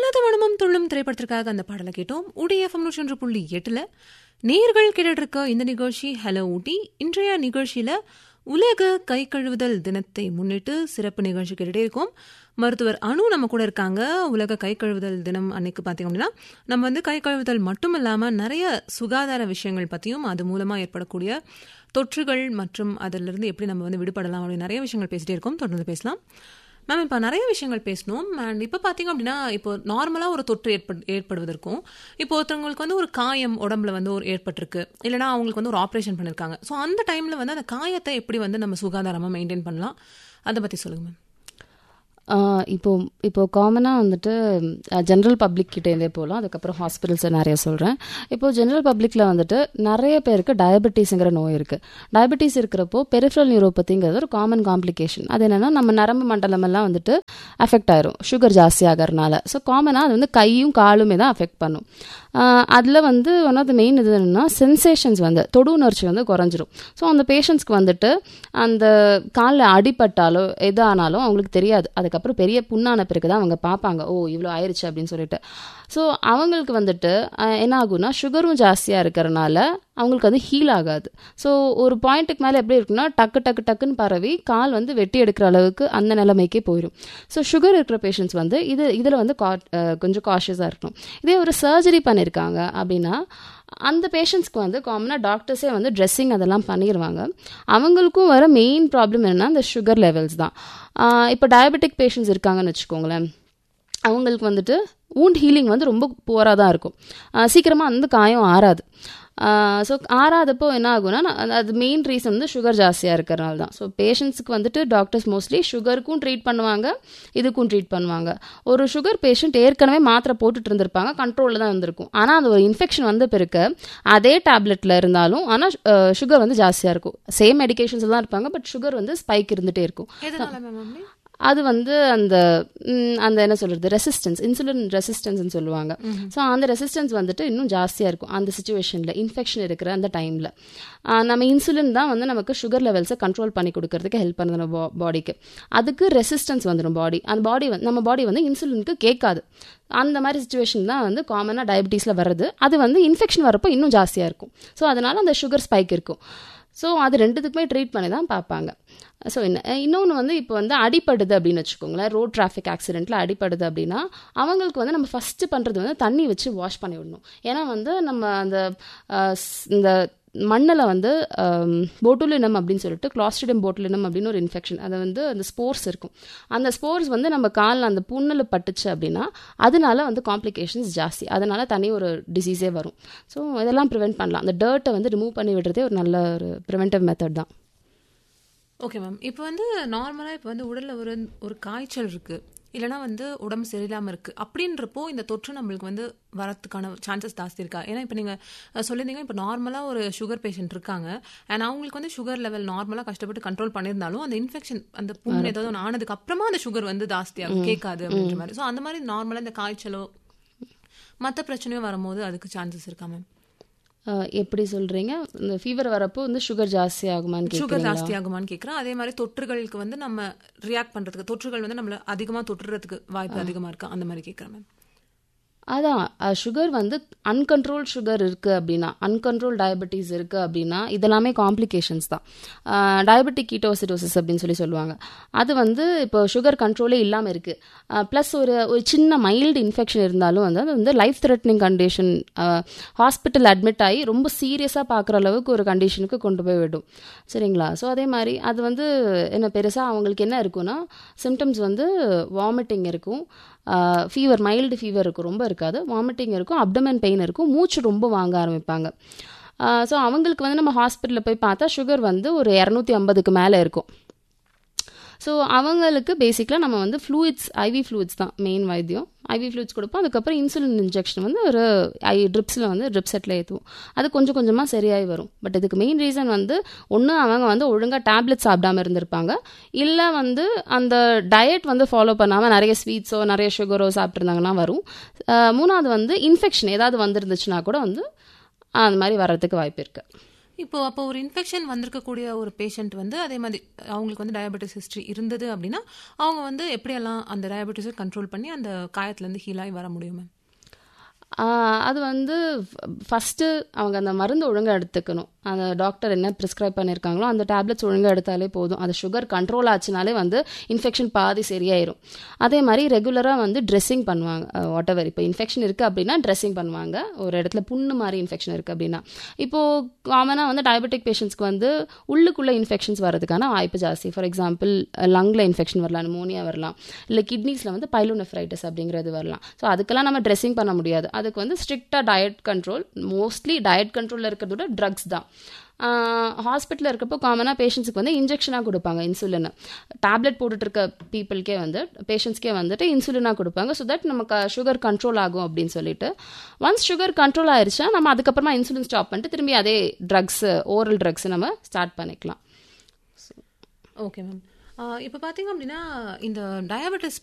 மனது மனமும் துள்ளும் திரைப்படத்திற்காக அந்த பாடலை கேட்டோம் உடைய நூற்றி புள்ளி எட்டுல நேர்கள் கேட்டுட்டு இருக்க இந்த நிகழ்ச்சி ஹலோ ஊட்டி இன்றைய நிகழ்ச்சியில உலக கை கழுவுதல் தினத்தை முன்னிட்டு சிறப்பு நிகழ்ச்சி கேட்டுட்டே இருக்கோம் மருத்துவர் அனு நம்ம கூட இருக்காங்க உலக கை கழுவுதல் தினம் அன்னைக்கு பார்த்தீங்க அப்படின்னா நம்ம வந்து கை கழுவுதல் மட்டும் இல்லாமல் நிறைய சுகாதார விஷயங்கள் பற்றியும் அது மூலமாக ஏற்படக்கூடிய தொற்றுகள் மற்றும் அதிலிருந்து எப்படி நம்ம வந்து விடுபடலாம் அப்படின்னு நிறைய விஷயங்கள் பேசிட்டே இருக்கோம் தொடர்ந்து பேசலாம் மேம் இப்போ நிறைய விஷயங்கள் பேசணும் அண்ட் இப்போ பார்த்தீங்க அப்படின்னா இப்போ நார்மலாக ஒரு தொற்று ஏற்படு ஏற்படுவதற்கும் இப்போ ஒருத்தவங்களுக்கு வந்து ஒரு காயம் உடம்புல வந்து ஒரு ஏற்பட்டிருக்கு இல்லைனா அவங்களுக்கு வந்து ஒரு ஆப்ரேஷன் பண்ணியிருக்காங்க ஸோ அந்த டைமில் வந்து அந்த காயத்தை எப்படி வந்து நம்ம சுகாதாரமாக மெயின்டைன் பண்ணலாம் அதை பற்றி சொல்லுங்க மேம் இப்போ இப்போ காமனாக வந்துட்டு ஜென்ரல் பப்ளிக் கிட்டேருந்தே போகலாம் அதுக்கப்புறம் ஹாஸ்பிட்டல்ஸை நிறைய சொல்கிறேன் இப்போ ஜென்ரல் பப்ளிக்கில் வந்துட்டு நிறைய பேருக்கு டயபெட்டிஸுங்கிற நோய் இருக்குது டயபெட்டிஸ் இருக்கிறப்போ பெரிஃபரல் நியூரோபதிங்கிறது ஒரு காமன் காம்ப்ளிகேஷன் அது என்னென்னா நம்ம நரம்பு மண்டலம் எல்லாம் வந்துட்டு அஃபெக்ட் ஆயிரும் சுகர் ஜாஸ்தி ஆகிறனால ஸோ காமனாக அது வந்து கையும் காலுமே தான் அஃபெக்ட் பண்ணும் அதில் வந்து ஒன் ஆஃப் த மெயின் இது என்னென்னா சென்சேஷன்ஸ் வந்து தொடு உணர்ச்சி வந்து குறைஞ்சிரும் ஸோ அந்த பேஷண்ட்ஸ்க்கு வந்துட்டு அந்த காலில் அடிபட்டாலோ எதானாலும் அவங்களுக்கு தெரியாது அதுக்கப்புறம் பெரிய புண்ணான பிறகு தான் அவங்க பார்ப்பாங்க ஓ இவ்வளோ ஆயிடுச்சு அப்படின்னு சொல்லிட்டு ஸோ அவங்களுக்கு வந்துட்டு என்ன ஆகும்னா சுகரும் ஜாஸ்தியாக இருக்கிறனால அவங்களுக்கு அது ஹீல் ஆகாது ஸோ ஒரு பாயிண்ட்டுக்கு மேலே எப்படி இருக்குன்னா டக்கு டக்கு டக்குன்னு பரவி கால் வந்து வெட்டி எடுக்கிற அளவுக்கு அந்த நிலைமைக்கே போயிடும் ஸோ சுகர் இருக்கிற பேஷண்ட்ஸ் வந்து இது இதில் வந்து கா கொஞ்சம் காஷியஸாக இருக்கணும் இதே ஒரு சர்ஜரி பண்ணியிருக்காங்க அப்படின்னா அந்த பேஷண்ட்ஸ்க்கு வந்து காமனாக டாக்டர்ஸே வந்து ட்ரெஸ்ஸிங் அதெல்லாம் பண்ணிடுவாங்க அவங்களுக்கும் வர மெயின் ப்ராப்ளம் என்னென்னா இந்த சுகர் லெவல்ஸ் தான் இப்போ டயபெட்டிக் பேஷண்ட்ஸ் இருக்காங்கன்னு வச்சுக்கோங்களேன் அவங்களுக்கு வந்துட்டு ஊண்ட் ஹீலிங் வந்து ரொம்ப புவராக தான் இருக்கும் சீக்கிரமாக அந்த காயம் ஆறாது ஸோ ஆறாதப்போ என்ன ஆகும்னா அது மெயின் ரீசன் வந்து சுகர் ஜாஸ்தியாக இருக்கிறனால தான் ஸோ பேஷண்ட்ஸுக்கு வந்துட்டு டாக்டர்ஸ் மோஸ்ட்லி சுகருக்கும் ட்ரீட் பண்ணுவாங்க இதுக்கும் ட்ரீட் பண்ணுவாங்க ஒரு சுகர் பேஷண்ட் ஏற்கனவே மாத்திரை போட்டுட்டு இருந்திருப்பாங்க கண்ட்ரோலில் தான் இருந்திருக்கும் ஆனால் அது ஒரு இன்ஃபெக்ஷன் வந்த பிறகு அதே டேப்லெட்டில் இருந்தாலும் ஆனால் சுகர் வந்து ஜாஸ்தியாக இருக்கும் சேம் மெடிகேஷன்ஸ் தான் இருப்பாங்க பட் சுகர் வந்து ஸ்பைக் இருந்துகிட்டே இருக்கும் அது வந்து அந்த அந்த என்ன சொல்கிறது ரெசிஸ்டன்ஸ் இன்சுலின் ரெசிஸ்டன்ஸ்னு சொல்லுவாங்க ஸோ அந்த ரெசிஸ்டன்ஸ் வந்துட்டு இன்னும் ஜாஸ்தியாக இருக்கும் அந்த சுச்சுவேஷனில் இன்ஃபெக்ஷன் இருக்கிற அந்த டைமில் நம்ம இன்சுலின் தான் வந்து நமக்கு சுகர் லெவல்ஸை கண்ட்ரோல் பண்ணி கொடுக்கறதுக்கு ஹெல்ப் பண்ணுது நம்ம பாடிக்கு அதுக்கு ரெசிஸ்டன்ஸ் வந்துடும் பாடி அந்த பாடி வந்து நம்ம பாடி வந்து இன்சுலினுக்கு கேட்காது அந்த மாதிரி சுச்சுவேஷன் தான் வந்து காமனாக டயபிட்டிஸில் வர்றது அது வந்து இன்ஃபெக்ஷன் வரப்போ இன்னும் ஜாஸ்தியாக இருக்கும் ஸோ அதனால் அந்த சுகர் ஸ்பைக் இருக்கும் ஸோ அது ரெண்டுத்துக்குமே ட்ரீட் பண்ணி தான் பார்ப்பாங்க ஸோ என்ன இன்னொன்று வந்து இப்போ வந்து அடிப்படுது அப்படின்னு வச்சுக்கோங்களேன் ரோட் டிராஃபிக் ஆக்சிடெண்ட்டில் அடிப்படுது அப்படின்னா அவங்களுக்கு வந்து நம்ம ஃபஸ்ட்டு பண்ணுறது வந்து தண்ணி வச்சு வாஷ் பண்ணி விடணும் ஏன்னா வந்து நம்ம அந்த இந்த மண்ணில் வந்து போட்டுலினம் அப்படின்னு சொல்லிட்டு கிளாஸ்டிடம் போட்டுலினம் அப்படின்னு ஒரு இன்ஃபெக்ஷன் அதை வந்து அந்த ஸ்போர்ஸ் இருக்கும் அந்த ஸ்போர்ஸ் வந்து நம்ம காலில் அந்த புண்ணில் பட்டுச்சு அப்படின்னா அதனால வந்து காம்ப்ளிகேஷன்ஸ் ஜாஸ்தி அதனால தனி ஒரு டிசீஸே வரும் ஸோ இதெல்லாம் ப்ரிவெண்ட் பண்ணலாம் அந்த டர்ட்டை வந்து ரிமூவ் பண்ணி விடுறதே ஒரு நல்ல ஒரு ப்ரிவென்டிவ் மெத்தட் தான் ஓகே மேம் இப்போ வந்து நார்மலாக இப்போ வந்து உடலில் ஒரு ஒரு காய்ச்சல் இருக்குது இல்லைனா வந்து உடம்பு சரியில்லாமல் இருக்குது அப்படின்றப்போ இந்த தொற்று நம்மளுக்கு வந்து வரத்துக்கான சான்சஸ் ஜாஸ்தி இருக்கா ஏன்னா இப்போ நீங்கள் சொல்லியிருந்தீங்க இப்போ நார்மலாக ஒரு சுகர் பேஷண்ட் இருக்காங்க அண்ட் அவங்களுக்கு வந்து சுகர் லெவல் நார்மலாக கஷ்டப்பட்டு கண்ட்ரோல் பண்ணியிருந்தாலும் அந்த இன்ஃபெக்ஷன் அந்த புண் ஏதாவது ஒன்று ஆனதுக்கு அப்புறமா அந்த சுகர் வந்து ஜாஸ்தியாகும் கேட்காது அப்படின்ற மாதிரி ஸோ அந்த மாதிரி நார்மலாக இந்த காய்ச்சலோ மற்ற பிரச்சனையோ வரும்போது அதுக்கு சான்சஸ் இருக்கா மேம் எப்படி சொல்றீங்க இந்த ஃபீவர் வரப்போ வந்து சுகர் ஜாஸ்தி ஆகுமான்னு சுகர் ஜாஸ்தி ஆகுமான்னு கேட்குறேன் அதே மாதிரி தொற்றுகளுக்கு வந்து நம்ம ரியாக்ட் பண்றதுக்கு தொற்றுகள் வந்து நம்மள அதிகமாக தொற்றுறதுக்கு வாய்ப்பு அதிகமாக இருக்கா அந்த மாதிரி கேட்குறேன் மேம் அதான் சுகர் வந்து அன்கண்ட்ரோல் சுகர் இருக்குது அப்படின்னா அன்கண்ட்ரோல் டயபெட்டிஸ் இருக்குது அப்படின்னா இதெல்லாமே காம்ப்ளிகேஷன்ஸ் தான் டயபெட்டிக் கீட்டோசிடோசிஸ் அப்படின்னு சொல்லி சொல்லுவாங்க அது வந்து இப்போ சுகர் கண்ட்ரோலே இல்லாமல் இருக்குது ப்ளஸ் ஒரு ஒரு சின்ன மைல்டு இன்ஃபெக்ஷன் இருந்தாலும் வந்து அது வந்து life threatening condition hospital admit ஆகி ரொம்ப சீரியஸாக பார்க்குற அளவுக்கு ஒரு கண்டிஷனுக்கு கொண்டு போய் விடும் சரிங்களா ஸோ அதே மாதிரி அது வந்து என்ன பெருசாக அவங்களுக்கு என்ன இருக்குன்னா சிம்டம்ஸ் வந்து வாமிட்டிங் இருக்கும் ஃபீவர் மைல்டு ஃபீவர் இருக்கும் ரொம்ப இருக்காது வாமிட்டிங் இருக்கும் அப்டமன் பெயின் இருக்கும் மூச்சு ரொம்ப வாங்க ஆரம்பிப்பாங்க ஸோ அவங்களுக்கு வந்து நம்ம ஹாஸ்பிட்டலில் போய் பார்த்தா சுகர் வந்து ஒரு இரநூத்தி ஐம்பதுக்கு மேலே இருக்கும் ஸோ அவங்களுக்கு பேசிக்கலாக நம்ம வந்து ஃப்ளூயிட்ஸ் ஐவி ஃப்ளூயிட்ஸ் தான் மெயின் வைத்தியம் ஐவி ஃப்ளூயிட்ஸ் கொடுப்போம் அதுக்கப்புறம் இன்சுலின் இன்ஜெக்ஷன் வந்து ஒரு ஐ ட்ரிப்ஸில் வந்து ட்ரிப் செட்டில் ஏற்றுவோம் அது கொஞ்சம் கொஞ்சமாக சரியாகி வரும் பட் இதுக்கு மெயின் ரீசன் வந்து ஒன்று அவங்க வந்து ஒழுங்காக டேப்லெட் சாப்பிடாம இருந்திருப்பாங்க இல்லை வந்து அந்த டயட் வந்து ஃபாலோ பண்ணாமல் நிறைய ஸ்வீட்ஸோ நிறைய சுகரோ சாப்பிட்ருந்தாங்கன்னா வரும் மூணாவது வந்து இன்ஃபெக்ஷன் ஏதாவது வந்துருந்துச்சுன்னா கூட வந்து அந்த மாதிரி வர்றதுக்கு வாய்ப்பு இருக்குது இப்போ அப்போ ஒரு இன்ஃபெக்ஷன் வந்திருக்கக்கூடிய ஒரு பேஷண்ட் வந்து அதே மாதிரி அவங்களுக்கு வந்து டயபெட்டிஸ் ஹிஸ்ட்ரி இருந்தது அப்படின்னா அவங்க வந்து எப்படியெல்லாம் அந்த டயபெட்டிஸை கண்ட்ரோல் பண்ணி அந்த காயத்துலேருந்து ஹீல் ஆகி வர முடியும் மேம் ஆஹ் அது வந்து ஃபஸ்ட்டு அவங்க அந்த மருந்து ஒழுங்காக எடுத்துக்கணும் அந்த டாக்டர் என்ன ப்ரிஸ்கிரைப் பண்ணியிருக்காங்களோ அந்த டேப்லெட்ஸ் ஒழுங்காக எடுத்தாலே போதும் அது சுகர் கண்ட்ரோல் ஆச்சுனாலே வந்து இன்ஃபெக்ஷன் பாதி சரியாயிரும் அதே மாதிரி ரெகுலராக வந்து ட்ரெஸ்ஸிங் பண்ணுவாங்க வாட் எவர் இப்போ இன்ஃபெக்ஷன் இருக்குது அப்படின்னா ட்ரெஸ்ஸிங் பண்ணுவாங்க ஒரு இடத்துல புண்ணு மாதிரி இன்ஃபெக்ஷன் இருக்குது அப்படின்னா இப்போது காமனாக வந்து டயபெட்டிக் பேஷண்ட்ஸ்க்கு வந்து உள்ளுக்குள்ளே இன்ஃபெக்ஷன்ஸ் வரதுக்கான வாய்ப்பு ஜாஸ்தி ஃபார் எக்ஸாம்பிள் லங்கில் இன்ஃபெக்ஷன் வரலாம் நிமோனியா வரலாம் இல்லை கிட்னிஸில் வந்து பைலோனெஃப்ரைட்டிஸ் அப்படிங்கிறது வரலாம் ஸோ அதுக்கெல்லாம் நம்ம ட்ரெஸ்ஸிங் பண்ண முடியாது அதுக்கு வந்து ஸ்ட்ரிக்டாக டயட் கண்ட்ரோல் மோஸ்ட்லி டயட் கண்ட்ரோலில் இருக்கிறத விட ட்ரக்ஸ் தான் ஹாஸ்பிட்டலில் இருக்கப்போ காமனாக பேஷண்ட்ஸுக்கு வந்து இன்ஜெக்ஷனாக கொடுப்பாங்க இன்சுலின் டேப்லெட் போட்டுட்டு இருக்க பீப்புளுக்கே வந்து பேஷண்ட்ஸ்க்கே வந்துட்டு இன்சுலினாக கொடுப்பாங்க ஸோ தட் நமக்கு சுகர் கண்ட்ரோல் ஆகும் அப்படின்னு சொல்லிட்டு ஒன்ஸ் சுகர் கண்ட்ரோல் ஆயிருச்சுன்னா நம்ம அதுக்கப்புறமா இன்சுலின் ஸ்டாப் பண்ணிட்டு திரும்பி அதே ட்ரக்ஸ் ஓரல் ட்ரக்ஸ் நம்ம ஸ்டார்ட் பண்ணிக்கலாம் ஓகே மேம் இப்போ பார்த்தீங்க அப்படின்னா இந்த டயபெட்டிஸ்